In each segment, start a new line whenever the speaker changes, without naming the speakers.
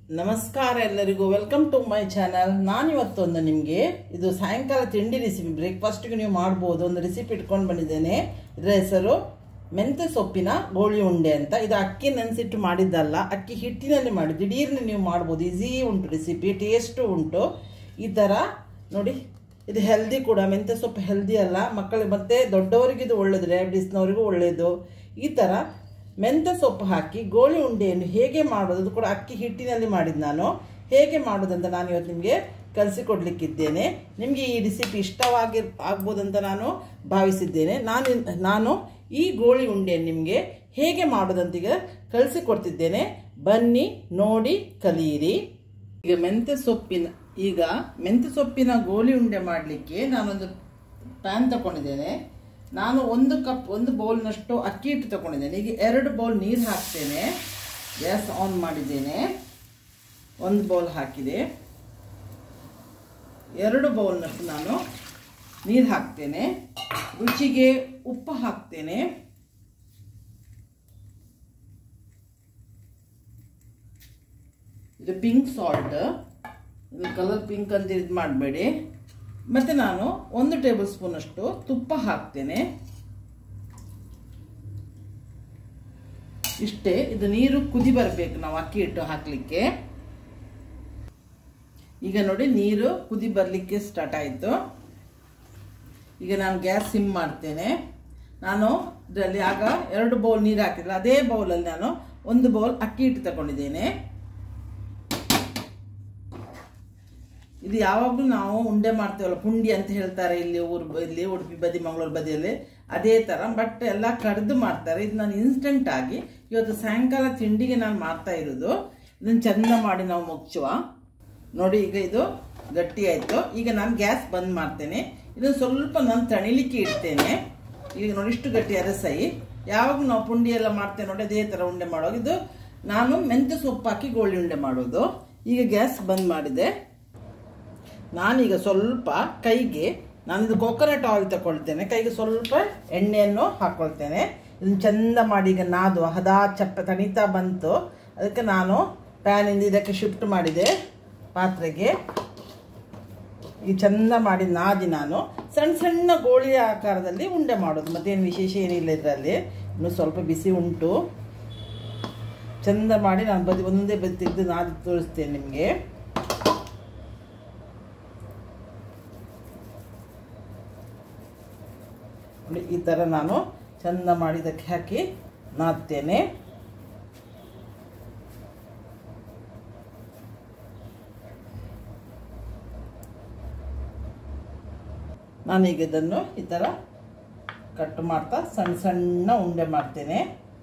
ನಮಸ್ಕಾರ ಎಲ್ಲರಿಗೂ welcome to my channel ನಾನಿವತ್ತೊಂದು ನಿಮಗೆ ಇದು ಸಾಯಂಕಾಲ ತಿಂಡಿ ರೆಸಿಪಿ ಬ್ರೇಕ್ಫಾಸ್ಟ್ಗೆ ನೀವು ಮಾಡ್ಬೋದು ಒಂದು ರೆಸಿಪಿ ಇಟ್ಕೊಂಡು ಬಂದಿದ್ದೇನೆ ಇದರ ಹೆಸರು ಮೆಂತ್ಯ ಸೊಪ್ಪಿನ ಗೋಳಿ ಉಂಡೆ ಅಂತ ಇದು ಅಕ್ಕಿ ನೆನೆಸಿಟ್ಟು ಮಾಡಿದ್ದಲ್ಲ ಅಕ್ಕಿ ಹಿಟ್ಟಿನಲ್ಲಿ ಮಾಡಿ ದಿಢೀರ್ನೆ ನೀವು ಮಾಡ್ಬೋದು ಈಸಿ ಉಂಟು ರೆಸಿಪಿ ಟೇಸ್ಟು ಉಂಟು ಈ ಥರ ನೋಡಿ ಇದು ಹೆಲ್ದಿ ಕೂಡ ಮೆಂತ್ಯ ಸೊಪ್ಪು ಹೆಲ್ದಿ ಅಲ್ಲ ಮಕ್ಕಳಿಗೆ ಮತ್ತೆ ದೊಡ್ಡವರಿಗೆ ಇದು ಒಳ್ಳೆಯದು ಡಯಾಬಿಟಿಸ್ನವರಿಗೂ ಒಳ್ಳೆಯದು ಈ ಥರ ಮೆಂತ್ಯ ಸೊಪ್ಪು ಹಾಕಿ ಗೋಳಿ ಉಂಡೆಯನ್ನು ಹೇಗೆ ಮಾಡೋದು ಅದು ಕೂಡ ಅಕ್ಕಿ ಹಿಟ್ಟಿನಲ್ಲಿ ಮಾಡಿದ್ದು ನಾನು ಹೇಗೆ ಮಾಡೋದಂತ ನಾನು ಇವತ್ತು ನಿಮಗೆ ಕಲಿಸಿಕೊಡ್ಲಿಕ್ಕಿದ್ದೇನೆ ನಿಮಗೆ ಈ ರೆಸಿಪಿ ಇಷ್ಟವಾಗಿ ಆಗ್ಬೋದಂತ ನಾನು ಭಾವಿಸಿದ್ದೇನೆ ನಾನು ನಾನು ಈ ಗೋಳಿ ಉಂಡೆಯನ್ನು ನಿಮಗೆ ಹೇಗೆ ಮಾಡೋದಂತ ಈಗ ಕಲಿಸಿಕೊಡ್ತಿದ್ದೇನೆ ಬನ್ನಿ ನೋಡಿ ಕಲಿಯಿರಿ ಈಗ ಮೆಂತ್ಯ ಸೊಪ್ಪಿನ ಈಗ ಮೆಂತ್ಯ ಸೊಪ್ಪಿನ ಗೋಲಿ ಉಂಡೆ ಮಾಡಲಿಕ್ಕೆ ನಾನೊಂದು ಪ್ಯಾನ್ ತಗೊಂಡಿದ್ದೇನೆ ನಾನು ಒಂದು ಕಪ್ ಒಂದು ಬೌಲ್ನಷ್ಟು ಅಕ್ಕಿ ಹಿಟ್ಟು ತಗೊಂಡಿದ್ದೇನೆ ಈಗ ಎರಡು ಬೌಲ್ ನೀರು ಹಾಕ್ತೇನೆ ಗ್ಯಾಸ್ ಆನ್ ಮಾಡಿದ್ದೇನೆ ಒಂದು ಬೌಲ್ ಹಾಕಿದೆ ಎರಡು ಬೌಲ್ನಷ್ಟು ನಾನು ನೀರು ಹಾಕ್ತೇನೆ ರುಚಿಗೆ ಉಪ್ಪು ಹಾಕ್ತೇನೆ ಇದು ಪಿಂಕ್ ಸಾಲ್ಟ್ ಇದು ಕಲರ್ ಪಿಂಕ್ ಅಂತ ಇದು ಮಾಡಬೇಡಿ ಮತ್ತು ನಾನು ಒಂದು ಟೇಬಲ್ ಸ್ಪೂನಷ್ಟು ತುಪ್ಪ ಹಾಕ್ತೇನೆ ಇಷ್ಟೇ ಇದು ನೀರು ಕುದಿ ಬರಬೇಕು ನಾವು ಅಕ್ಕಿ ಹಿಟ್ಟು ಹಾಕಲಿಕ್ಕೆ ಈಗ ನೋಡಿ ನೀರು ಕುದಿ ಬರಲಿಕ್ಕೆ ಸ್ಟಾರ್ಟ್ ಆಯಿತು ಈಗ ನಾನು ಗ್ಯಾಸ್ ಸಿಮ್ ಮಾಡ್ತೇನೆ ನಾನು ಇದರಲ್ಲಿ ಆಗ ಎರಡು ಬೌಲ್ ನೀರು ಹಾಕಿದ್ರೆ ಅದೇ ಬೌಲಲ್ಲಿ ನಾನು ಒಂದು ಬೌಲ್ ಅಕ್ಕಿ ಹಿಟ್ಟು ತಗೊಂಡಿದ್ದೇನೆ ಇದು ಯಾವಾಗಲೂ ನಾವು ಉಂಡೆ ಮಾಡ್ತೇವಲ್ಲ ಪುಂಡಿ ಅಂತ ಹೇಳ್ತಾರೆ ಇಲ್ಲಿ ಊರು ಇಲ್ಲಿ ಉಡುಪಿ ಬದಿ ಮಂಗಳೂರು ಬದಿಯಲ್ಲಿ ಅದೇ ಥರ ಬಟ್ ಎಲ್ಲ ಕಡ್ದು ಮಾಡ್ತಾರೆ ಇದು ನಾನು ಇನ್ಸ್ಟೆಂಟ್ ಆಗಿ ಇವತ್ತು ಸಾಯಂಕಾಲ ತಿಂಡಿಗೆ ನಾನು ಮಾಡ್ತಾ ಇರೋದು ಇದನ್ನು ಚಂದ ಮಾಡಿ ನಾವು ಮುಚ್ಚುವ ನೋಡಿ ಈಗ ಇದು ಗಟ್ಟಿ ಆಯಿತು ಈಗ ನಾನು ಗ್ಯಾಸ್ ಬಂದ್ ಮಾಡ್ತೇನೆ ಇದನ್ನು ಸ್ವಲ್ಪ ನಾನು ತಣಿಲಿಕ್ಕೆ ಇಡ್ತೇನೆ ಈಗ ನೋಡಿ ಇಷ್ಟು ಗಟ್ಟಿ ಅರಸೈ ಯಾವಾಗ ನಾವು ಪುಂಡಿ ಎಲ್ಲ ಮಾಡ್ತೇವೆ ನೋಡಿ ಅದೇ ಥರ ಉಂಡೆ ಮಾಡುವಾಗ ಇದು ನಾನು ಮೆಂತ್ಯ ಸೊಪ್ಪು ಹಾಕಿ ಗೋಳಿ ಉಂಡೆ ಮಾಡೋದು ಈಗ ಗ್ಯಾಸ್ ಬಂದ್ ಮಾಡಿದೆ ನಾನೀಗ ಸ್ವಲ್ಪ ಕೈಗೆ ನಾನಿದು ಕೊಕೊನಟ್ ಆಯಿಲ್ ತಗೊಳ್ತೇನೆ ಕೈಗೆ ಸ್ವಲ್ಪ ಎಣ್ಣೆಯನ್ನು ಹಾಕ್ಕೊಳ್ತೇನೆ ಇದನ್ನು ಚಂದ ಮಾಡಿ ಈಗ ನಾದು ಹದ ಚಪ್ಪ ತಣಿತಾ ಬಂತು ಅದಕ್ಕೆ ನಾನು ಪ್ಯಾನಿಂದ ಇದಕ್ಕೆ ಶಿಫ್ಟ್ ಮಾಡಿದೆ ಪಾತ್ರೆಗೆ ಈ ಚಂದ ಮಾಡಿ ನಾದಿ ನಾನು ಸಣ್ಣ ಸಣ್ಣ ಗೋಳಿ ಆಕಾರದಲ್ಲಿ ಉಂಡೆ ಮಾಡೋದು ಮತ್ತೇನು ವಿಶೇಷ ಏನಿಲ್ಲ ಇದರಲ್ಲಿ ಇನ್ನು ಸ್ವಲ್ಪ ಬಿಸಿ ಉಂಟು ಚಂದ ಮಾಡಿ ನಾನು ಬದಿ ಒಂದೊಂದೇ ಬದಿ ತೆಗೆದು ನಾದಿ ತೋರಿಸ್ತೇನೆ ನಿಮಗೆ ಈ ಥರ ನಾನು ಚಂದ ಮಾಡಿದ್ದಕ್ಕೆ ಹಾಕಿ ನಾದ್ತೇನೆ ನಾನೀಗ ಇದನ್ನು ಈ ಥರ ಕಟ್ ಮಾಡ್ತಾ ಸಣ್ಣ ಸಣ್ಣ ಉಂಡೆ ಮಾಡ್ತೇನೆ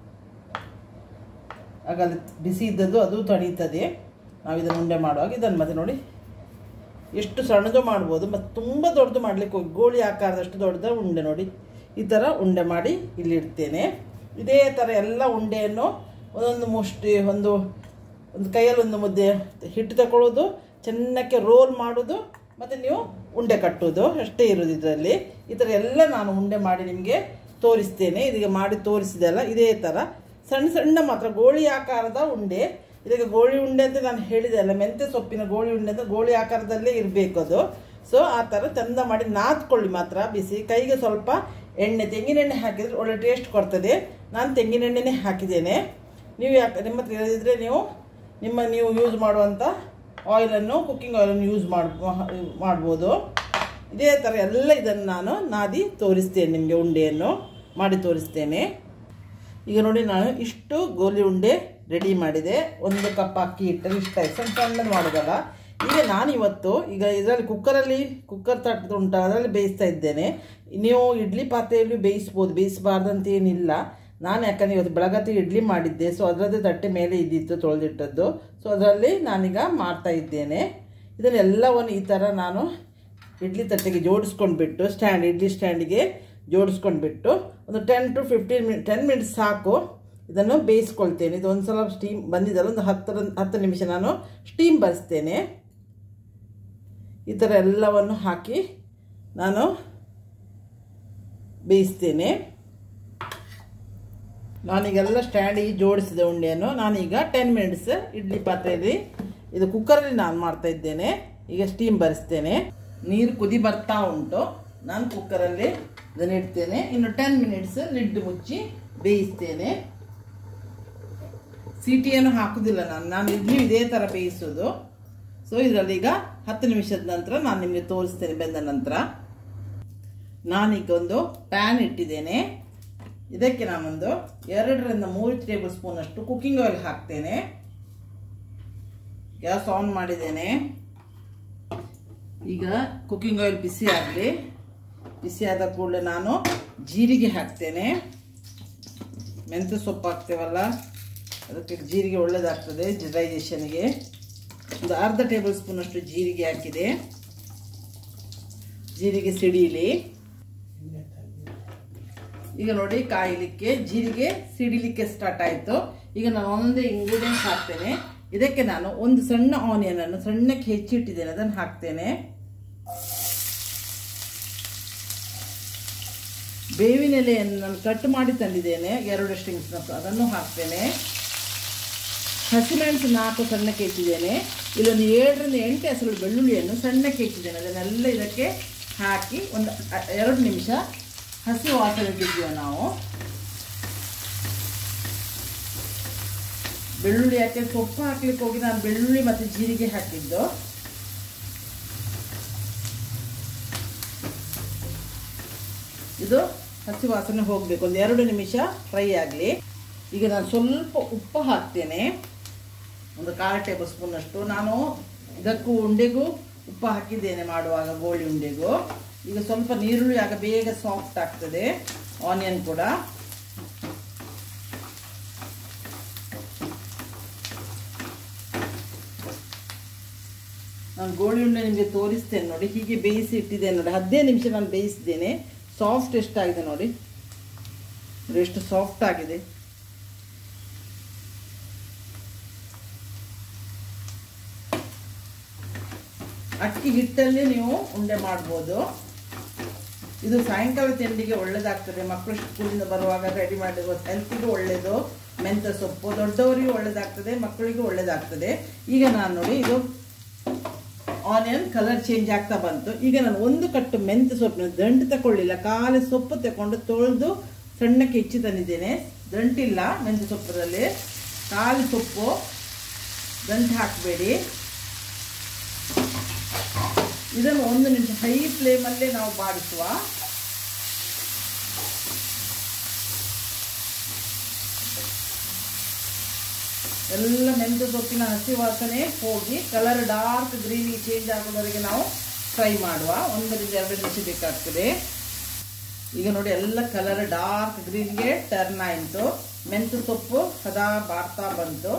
ಆಗ ಅಲ್ಲಿ ಬಿಸಿ ಇದ್ದದ್ದು ಅದು ತಡೀತದೆ ನಾವು ಇದನ್ನು ಉಂಡೆ ಮಾಡುವಾಗ ಇದನ್ನು ಮತ್ತೆ ನೋಡಿ ಎಷ್ಟು ಸಣ್ಣದು ಮಾಡ್ಬೋದು ಮತ್ತು ತುಂಬ ದೊಡ್ಡದು ಮಾಡಲಿಕ್ಕೆ ಹೋಗಿ ಗೋಳಿ ಆಕಾರದಷ್ಟು ದೊಡ್ಡದ ಉಂಡೆ ನೋಡಿ ಈ ಥರ ಉಂಡೆ ಮಾಡಿ ಇಲ್ಲಿ ಇಡ್ತೇನೆ ಇದೇ ಥರ ಎಲ್ಲ ಉಂಡೆಯನ್ನು ಒಂದೊಂದು ಮುಷ್ಟಿ ಒಂದು ಒಂದು ಕೈಯಲ್ಲಿ ಒಂದು ಮುದ್ದೆ ಹಿಟ್ಟು ತಗೊಳ್ಳೋದು ಚೆನ್ನಾಗಿ ರೋಲ್ ಮಾಡೋದು ಮತ್ತು ನೀವು ಉಂಡೆ ಕಟ್ಟೋದು ಅಷ್ಟೇ ಇರೋದು ಇದರಲ್ಲಿ ಈ ಥರ ಎಲ್ಲ ನಾನು ಉಂಡೆ ಮಾಡಿ ನಿಮಗೆ ತೋರಿಸ್ತೇನೆ ಇದೀಗ ಮಾಡಿ ತೋರಿಸಿದೆಲ್ಲ ಇದೇ ಥರ ಸಣ್ಣ ಸಣ್ಣ ಮಾತ್ರ ಗೋಳಿ ಆಕಾರದ ಉಂಡೆ ಇದಕ್ಕೆ ಗೋಳಿ ಉಂಡೆ ಅಂತ ನಾನು ಹೇಳಿದೆ ಅಲ್ಲ ಮೆಂತ್ಯ ಸೊಪ್ಪಿನ ಗೋಳಿ ಉಂಡೆ ಅಂತ ಗೋಳಿ ಆಕಾರದಲ್ಲೇ ಇರಬೇಕು ಅದು ಸೊ ಆ ಥರ ಚಂದ ಮಾಡಿ ನಾದ್ಕೊಳ್ಳಿ ಮಾತ್ರ ಬಿಸಿ ಕೈಗೆ ಸ್ವಲ್ಪ ಎಣ್ಣೆ ತೆಂಗಿನೆಣ್ಣೆ ಹಾಕಿದರೆ ಒಳ್ಳೆ ಟೇಸ್ಟ್ ಕೊಡ್ತದೆ ನಾನು ತೆಂಗಿನೆಣ್ಣೆನೇ ಹಾಕಿದ್ದೇನೆ ನೀವು ಯಾಕೆ ನಿಮ್ಮ ಹತ್ರ ಇಲ್ಲದಿದ್ದರೆ ನೀವು ನಿಮ್ಮ ನೀವು ಯೂಸ್ ಮಾಡುವಂಥ ಆಯಿಲನ್ನು ಕುಕ್ಕಿಂಗ್ ಆಯಿಲನ್ನು ಯೂಸ್ ಮಾಡ್ ಮಾಡ್ಬೋದು ಇದೇ ಥರ ಎಲ್ಲ ಇದನ್ನು ನಾನು ನಾದಿ ತೋರಿಸ್ತೇನೆ ನಿಮಗೆ ಉಂಡೆಯನ್ನು ಮಾಡಿ ತೋರಿಸ್ತೇನೆ ಈಗ ನೋಡಿ ನಾನು ಇಷ್ಟು ಗೋಲಿ ಉಂಡೆ ರೆಡಿ ಮಾಡಿದೆ ಒಂದು ಕಪ್ ಅಕ್ಕಿ ಹಿಟ್ಟಲ್ಲಿ ಇಷ್ಟ ಸಣ್ಣ ಸಣ್ಣದು ಮಾಡೋದಲ್ಲ ಈಗ ನಾನು ಇವತ್ತು ಈಗ ಇದರಲ್ಲಿ ಕುಕ್ಕರಲ್ಲಿ ಕುಕ್ಕರ್ ತಟ್ಟದು ಉಂಟು ಅದರಲ್ಲಿ ಬೇಯಿಸ್ತಾ ಇದ್ದೇನೆ ನೀವು ಇಡ್ಲಿ ಪಾತ್ರೆಯಲ್ಲಿ ಬೇಯಿಸ್ಬೋದು ಬೇಯಿಸಬಾರ್ದಂತ ಏನಿಲ್ಲ ನಾನು ಯಾಕಂದರೆ ಇವತ್ತು ಬೆಳಗತ್ತೆ ಇಡ್ಲಿ ಮಾಡಿದ್ದೆ ಸೊ ಅದರದ್ದೇ ತಟ್ಟೆ ಮೇಲೆ ಇದ್ದಿತ್ತು ತೊಳೆದಿಟ್ಟದ್ದು ಸೊ ಅದರಲ್ಲಿ ನಾನೀಗ ಮಾಡ್ತಾ ಇದ್ದೇನೆ ಇದನ್ನೆಲ್ಲವನ್ನು ಈ ಥರ ನಾನು ಇಡ್ಲಿ ತಟ್ಟೆಗೆ ಜೋಡಿಸ್ಕೊಂಡ್ಬಿಟ್ಟು ಸ್ಟ್ಯಾಂಡ್ ಇಡ್ಲಿ ಸ್ಟ್ಯಾಂಡಿಗೆ ಜೋಡಿಸ್ಕೊಂಡ್ಬಿಟ್ಟು ಒಂದು ten to fifteen minute ten minutes ಸಾಕು ಇದನ್ನು ಬೇಯಿಸ್ಕೊಳ್ತೇನೆ ಇದು ಒಂದು ಸಲ ಸ್ಟೀಮ್ ಬಂದಿದ್ದಲ್ಲ ಒಂದು ಹತ್ತರ ಹತ್ತು ನಿಮಿಷ ನಾನು ಸ್ಟೀಮ್ ಬರೆಸ್ತೇನೆ ಈ ಥರ ಎಲ್ಲವನ್ನು ಹಾಕಿ ನಾನು ಬೇಯಿಸ್ತೇನೆ ನಾನೀಗೆಲ್ಲ ಸ್ಟ್ಯಾಂಡಿಗೆ ಜೋಡಿಸಿದೆ ಉಂಡೆಯನ್ನು ನಾನೀಗ ಟೆನ್ ಮಿನಿಟ್ಸ್ ಇಡ್ಲಿ ಪಾತ್ರೆಯಲ್ಲಿ ಇದು ಕುಕ್ಕರಲ್ಲಿ ನಾನು ಮಾಡ್ತಾ ಇದ್ದೇನೆ ಈಗ ಸ್ಟೀಮ್ ಬರಿಸ್ತೇನೆ ನೀರು ಕುದಿ ಬರ್ತಾ ಉಂಟು ನಾನು ಕುಕ್ಕರಲ್ಲಿ ಇದನ್ನು ಇಡ್ತೇನೆ ಇನ್ನು ಟೆನ್ ಮಿನಿಟ್ಸ್ ಲಿಡ್ ಮುಚ್ಚಿ ಬೇಯಿಸ್ತೇನೆ ಸೀಟಿಯನ್ನು ಹಾಕುದಿಲ್ಲ ನಾನು ನಾನು ಇಡ್ಲಿ ಇದೇ ಥರ ಬೇಯಿಸೋದು ಸೊ ಇದರಲ್ಲಿ ಈಗ ಹತ್ತು ನಿಮಿಷದ ನಂತರ ನಾನು ನಿಮಗೆ ತೋರಿಸ್ತೇನೆ ಬೆಂದ ನಂತರ ನಾನೀಗ ಒಂದು ಪ್ಯಾನ್ ಇಟ್ಟಿದ್ದೇನೆ ಇದಕ್ಕೆ ನಾನೊಂದು ಎರಡರಿಂದ ಮೂರು ಟೇಬಲ್ ಸ್ಪೂನ್ ಅಷ್ಟು ಕುಕ್ಕಿಂಗ್ ಆಯಿಲ್ ಹಾಕ್ತೇನೆ ಗ್ಯಾಸ್ ಆನ್ ಮಾಡಿದ್ದೇನೆ ಈಗ ಕುಕ್ಕಿಂಗ್ ಆಯಿಲ್ ಬಿಸಿ ಆಗಲಿ ಬಿಸಿ ಆದ ಕೂಡಲೇ ನಾನು ಜೀರಿಗೆ ಹಾಕ್ತೇನೆ ಮೆಂತ್ಯ ಸೊಪ್ಪು ಹಾಕ್ತೇವಲ್ಲ ಅದಕ್ಕೆ ಜೀರಿಗೆ ಒಳ್ಳೆಯದಾಗ್ತದೆ ಡೈಜೆಷನ್ಗೆ ಒಂದು ಅರ್ಧ ಟೇಬಲ್ ಸ್ಪೂನ್ ಅಷ್ಟು ಜೀರಿಗೆ ಹಾಕಿದೆ ಜೀರಿಗೆ ಸಿಡೀಲಿ ಈಗ ನೋಡಿ ಕಾಯಲಿಕ್ಕೆ ಜೀರಿಗೆ ಸಿಡಿಲಿಕ್ಕೆ ಸ್ಟಾರ್ಟ್ ಆಯಿತು ಈಗ ನಾನು ಒಂದೇ ಇಂಗ್ರೀಡಿಯೆಂಟ್ಸ್ ಹಾಕ್ತೇನೆ ಇದಕ್ಕೆ ನಾನು ಒಂದು ಸಣ್ಣ ಆನಿಯನ್ ಅನ್ನು ಸಣ್ಣಕ್ಕೆ ಹೆಚ್ಚಿಟ್ಟಿದ್ದೇನೆ ಅದನ್ನು ಹಾಕ್ತೇನೆ ಬೇವಿನ ಎಲೆಯನ್ನು ನಾನು ಕಟ್ ಮಾಡಿ ತಂದಿದ್ದೇನೆ ಎರಡು ಸ್ಟ್ರಿಂಗ್ಸ್ನ ಅದನ್ನು ಹಾಕ್ತೇನೆ ಹಸಿಮೆಣಸು ನಾಲ್ಕು ಸಣ್ಣಕ್ಕೆ ಹೆಚ್ಚಿದ್ದೇನೆ ಇಲ್ಲೊಂದು ಏಳರಿಂದ ಎಂಟು ಹೆಸರು ಬೆಳ್ಳುಳ್ಳಿಯನ್ನು ಸಣ್ಣಕ್ಕೆ ಹೆಚ್ಚಿದ್ದೇನೆ ಅದನ್ನೆಲ್ಲ ಇದಕ್ಕೆ ಹಾಕಿ ಒಂದು ಅ- ಎರಡು ನಿಮಿಷ ಹಸಿ ವಾಸನೆ ತೆಗೆಯುವ ನಾವು ಬೆಳ್ಳುಳ್ಳಿ ಯಾಕೆ ಸೊಪ್ಪು ಹಾಕ್ಲಿಕ್ಕೆ ಹೋಗಿ ನಾನು ಬೆಳ್ಳುಳ್ಳಿ ಮತ್ತು ಜೀರಿಗೆ ಹಾಕಿದ್ದು ಇದು ಹಸಿ ವಾಸನೆ ಹೋಗಬೇಕು ಒಂದು ಎರಡು ನಿಮಿಷ ಫ್ರೈ ಆಗಲಿ ಈಗ ನಾನು ಸ್ವಲ್ಪ ಉಪ್ಪು ಹಾಕ್ತೇನೆ ಒಂದು ಕಾಲು ಟೇಬಲ್ ಸ್ಪೂನ್ ಅಷ್ಟು ನಾನು ಇದಕ್ಕೂ ಉಂಡೆಗೂ ಉಪ್ಪು ಹಾಕಿದ್ದೇನೆ ಮಾಡುವಾಗ ಗೋಳಿ ಉಂಡೆಗೂ ಈಗ ಸ್ವಲ್ಪ ನೀರುಳ್ಳಿ ಆಗ ಬೇಗ ಸಾಫ್ಟ್ ಆಗ್ತದೆ ಆನಿಯನ್ ಕೂಡ ನಾನು ಗೋಳಿ ಉಂಡೆ ನಿಮಗೆ ತೋರಿಸ್ತೇನೆ ನೋಡಿ ಹೀಗೆ ಬೇಯಿಸಿ ಇಟ್ಟಿದ್ದೇನೆ ನೋಡಿ ಹದಿನೈದು ನಿಮಿಷ ನಾನು ಬೇಯಿಸಿದ್ದೇನೆ ಸಾಫ್ಟ್ ಎಷ್ಟಾಗಿದೆ ನೋಡಿ ನೋಡಿ ಎಷ್ಟು ಸಾಫ್ಟ್ ಆಗಿದೆ ಅಕ್ಕಿ ಹಿಟ್ಟಲ್ಲಿ ನೀವು ಉಂಡೆ ಮಾಡ್ಬೋದು ಇದು ಸಾಯಂಕಾಲ ತಿಂಡಿಗೆ ಒಳ್ಳೇದಾಗ್ತದೆ ಮಕ್ಕಳು ಸ್ಕೂಲಿಂದ ಬರುವಾಗ ರೆಡಿ ಮಾಡಿರುವ ಹೆಲ್ತಿಗೂ ಒಳ್ಳೇದು ಮೆಂತ್ಯ ಸೊಪ್ಪು ದೊಡ್ಡವರಿಗೂ ಒಳ್ಳೇದಾಗ್ತದೆ ಮಕ್ಕಳಿಗೂ ಒಳ್ಳೇದಾಗ್ತದೆ ಈಗ ನಾನು ನೋಡಿ ಇದು ಆನಿಯನ್ ಕಲರ್ ಚೇಂಜ್ ಆಗ್ತಾ ಬಂತು ಈಗ ನಾನು ಒಂದು ಕಟ್ಟು ಮೆಂತ್ಯ ಸೊಪ್ಪಿನ ದಂಟು ತಗೊಳ್ಳಿಲ್ಲ ಖಾಲಿ ಸೊಪ್ಪು ತಗೊಂಡು ತೊಳೆದು ಸಣ್ಣಕ್ಕೆ ಹೆಚ್ಚಿ ತಂದಿದ್ದೇನೆ ದಂಟಿಲ್ಲ ಮೆಂತ್ಯ ಸೊಪ್ಪದಲ್ಲಿ ಖಾಲಿ ಸೊಪ್ಪು ದಂಟು ಹಾಕಬೇಡಿ ಇದನ್ನು ಒಂದು ನಿಮಿಷ ಹೈ ಫ್ಲೇಮಲ್ಲೇ ನಾವು ಬಾಡಿಸುವ ಎಲ್ಲ ಮೆಂತ್ಯ ಸೊಪ್ಪಿನ ಹಸಿ ವಾಸನೆ ಹೋಗಿ ಕಲರ್ ಡಾರ್ಕ್ ಗ್ರೀನಿಗೆ ಚೇಂಜ್ ಆಗೋವರೆಗೆ ನಾವು ಫ್ರೈ ಮಾಡುವ ಒಂದರಿಂದ ಎರಡು ನಿಮಿಷ ಬೇಕಾಗ್ತದೆ ಈಗ ನೋಡಿ ಎಲ್ಲ ಕಲರ್ ಡಾರ್ಕ್ ಗ್ರೀನ್ಗೆ ಟರ್ನ್ ಆಯಿತು ಮೆಂತ್ಯ ಸೊಪ್ಪು ಸದಾ ಬಾಡ್ತಾ ಬಂತು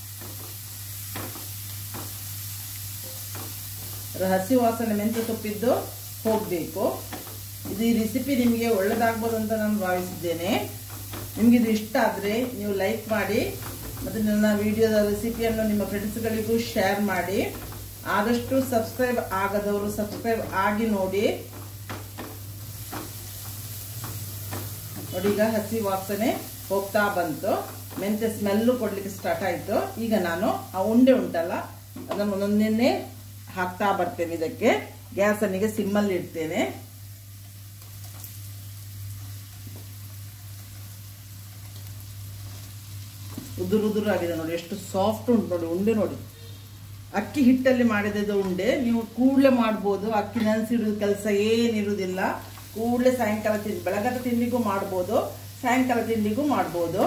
ಅದರ ಹಸಿ ವಾಸನೆ ಮೆಂತ್ಯ ಸೊಪ್ಪಿದ್ದು ಹೋಗಬೇಕು ಇದು ಈ ರೆಸಿಪಿ ನಿಮಗೆ ಒಳ್ಳೆದಾಗ್ಬೋದು ಅಂತ ನಾನು ಭಾವಿಸಿದ್ದೇನೆ ನಿಮಗೆ ಇದು ಇಷ್ಟ ಆದರೆ ನೀವು ಲೈಕ್ ಮಾಡಿ ಮತ್ತು ನನ್ನ ವಿಡಿಯೋದ ರೆಸಿಪಿಯನ್ನು ನಿಮ್ಮ ಫ್ರೆಂಡ್ಸ್ಗಳಿಗೂ ಶೇರ್ ಮಾಡಿ ಆದಷ್ಟು ಸಬ್ಸ್ಕ್ರೈಬ್ ಆಗದವರು ಸಬ್ಸ್ಕ್ರೈಬ್ ಆಗಿ ನೋಡಿ ನೋಡಿ ಈಗ ಹಸಿ ವಾಸನೆ ಹೋಗ್ತಾ ಬಂತು ಮೆಂತ್ಯ ಸ್ಮೆಲ್ಲು ಕೊಡ್ಲಿಕ್ಕೆ ಸ್ಟಾರ್ಟ್ ಆಯಿತು ಈಗ ನಾನು ಆ ಉಂಡೆ ಉಂಟಲ್ಲ ಅದನ್ನು ಒಂದೊಂದನ್ನೇ ಹಾಕ್ತಾ ಬರ್ತೇನೆ ಇದಕ್ಕೆ ಗ್ಯಾಸನ್ನಿಗೆ ಸಿಮ್ಮಲ್ಲಿ ಇಡ್ತೇನೆ ಉದುರು ಉದುರು ಆಗಿದೆ ನೋಡಿ ಎಷ್ಟು ಸಾಫ್ಟ್ ಉಂಟು ನೋಡಿ ಉಂಡೆ ನೋಡಿ ಅಕ್ಕಿ ಹಿಟ್ಟಲ್ಲಿ ಮಾಡಿದ ಉಂಡೆ ನೀವು ಕೂಡಲೇ ಮಾಡ್ಬೋದು ಅಕ್ಕಿ ನೆನೆಸಿಡೋದು ಕೆಲಸ ಏನಿರುವುದಿಲ್ಲ ಕೂಡಲೇ ಸಾಯಂಕಾಲ ತಿಂಡಿ ಬೆಳಗದ ತಿಂಡಿಗೂ ಮಾಡ್ಬೋದು ಸಾಯಂಕಾಲ ತಿಂಡಿಗೂ ಮಾಡ್ಬೋದು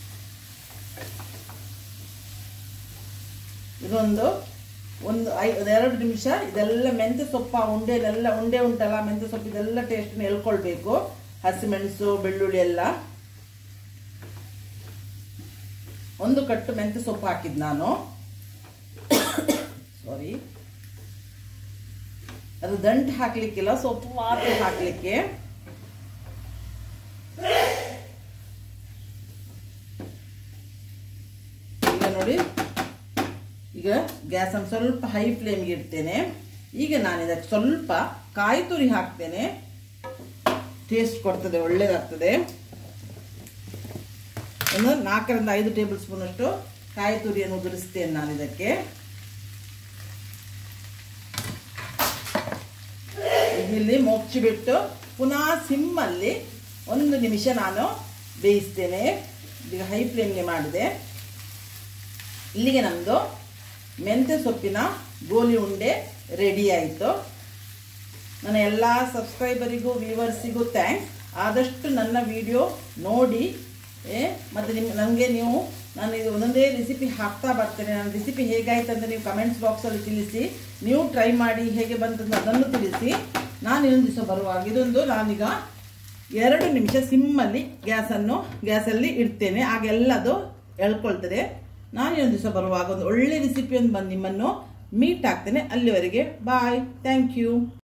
ಇದೊಂದು ಒಂದು ಐ ಎರಡು ನಿಮಿಷ ಇದೆಲ್ಲ ಮೆಂತ್ಯ ಸೊಪ್ಪು ಆ ಉಂಡೆನೆಲ್ಲ ಉಂಡೆ ಉಂಟಲ್ಲ ಮೆಂತ್ಯ ಸೊಪ್ಪು ಇದೆಲ್ಲ ಟೇಸ್ಟ್ನ ಎಳ್ಕೊಳ್ಬೇಕು ಹಸಿಮೆಣಸು ಬೆಳ್ಳುಳ್ಳಿ ಎಲ್ಲ ಒಂದು ಕಟ್ಟು ಮೆಂತ್ಯ ಸೊಪ್ಪು ಹಾಕಿದ್ ನಾನು ಸಾರಿ ಅದು ದಂಟು ಹಾಕ್ಲಿಕ್ಕಿಲ್ಲ ಸೊಪ್ಪು ಮಾತ್ರ ಹಾಕ್ಲಿಕ್ಕೆ ಈಗ ನೋಡಿ ಈಗ ಗ್ಯಾಸ್ ಅನ್ನು ಸ್ವಲ್ಪ ಹೈ ಫ್ಲೇಮ್ಗೆ ಇಡ್ತೇನೆ ಈಗ ನಾನು ಇದಕ್ಕೆ ಸ್ವಲ್ಪ ಕಾಯಿ ತುರಿ ಹಾಕ್ತೇನೆ ಟೇಸ್ಟ್ ಕೊಡ್ತದೆ ಒಳ್ಳೇದಾಗ್ತದೆ ಒಂದು ನಾಲ್ಕರಿಂದ ಐದು ಟೇಬಲ್ ಸ್ಪೂನ್ ಅಷ್ಟು ಕಾಯಿ ತುರಿಯನ್ನು ಉದುರಿಸ್ತೇನೆ ನಾನು ಇದಕ್ಕೆ ಇಲ್ಲಿ ಮುಚ್ಚಿಬಿಟ್ಟು ಪುನಃ ಸಿಮ್ಮಲ್ಲಿ ಒಂದು ನಿಮಿಷ ನಾನು ಬೇಯಿಸ್ತೇನೆ ಈಗ ಹೈ ಫ್ಲೇಮ್ಗೆ ಮಾಡಿದೆ ಇಲ್ಲಿಗೆ ನಮ್ಮದು ಮೆಂತ್ಯ ಸೊಪ್ಪಿನ ಗೋಲಿ ಉಂಡೆ ರೆಡಿ ಆಯಿತು ನನ್ನ ಎಲ್ಲ ಸಬ್ಸ್ಕ್ರೈಬರಿಗೂ ವ್ಯೂವರ್ಸಿಗೂ ಥ್ಯಾಂಕ್ಸ್ ಆದಷ್ಟು ನನ್ನ ವಿಡಿಯೋ ನೋಡಿ ಏ, ಮತ್ತು ನಿಮ್ಮ ನನಗೆ ನೀವು ನಾನು ಇದು ಒಂದೊಂದೇ ರೆಸಿಪಿ ಹಾಕ್ತಾ ಬರ್ತೇನೆ ನನ್ನ ರೆಸಿಪಿ ಹೇಗಾಯ್ತು ಅಂತ ನೀವು ಕಮೆಂಟ್ಸ್ ಬಾಕ್ಸಲ್ಲಿ ತಿಳಿಸಿ ನೀವು ಟ್ರೈ ಮಾಡಿ ಹೇಗೆ ಬಂತಂತ ಅದನ್ನು ತಿಳಿಸಿ ನಾನು ಇನ್ನೊಂದು ದಿವಸ ಬರುವಾಗ ಇದೊಂದು ನಾನೀಗ ಎರಡು ನಿಮಿಷ ಸಿಮ್ಮಲ್ಲಿ ಗ್ಯಾಸನ್ನು ಗ್ಯಾಸಲ್ಲಿ ಇಡ್ತೇನೆ ಆಗೆಲ್ಲದು ಎಳ್ಕೊಳ್ತದೆ ನಾನು ಇನ್ನೊಂದು ದಿವಸ ಬರುವಾಗ ಒಂದು ಒಳ್ಳೆ ರೆಸಿಪಿ ಒಂದು ಬಂದು ನಿಮ್ಮನ್ನು ಮೀಟ್ ಆಗ್ತೇನೆ ಅಲ್ಲಿವರೆಗೆ ಬಾಯ್ ಥ್ಯಾಂಕ್ ಯು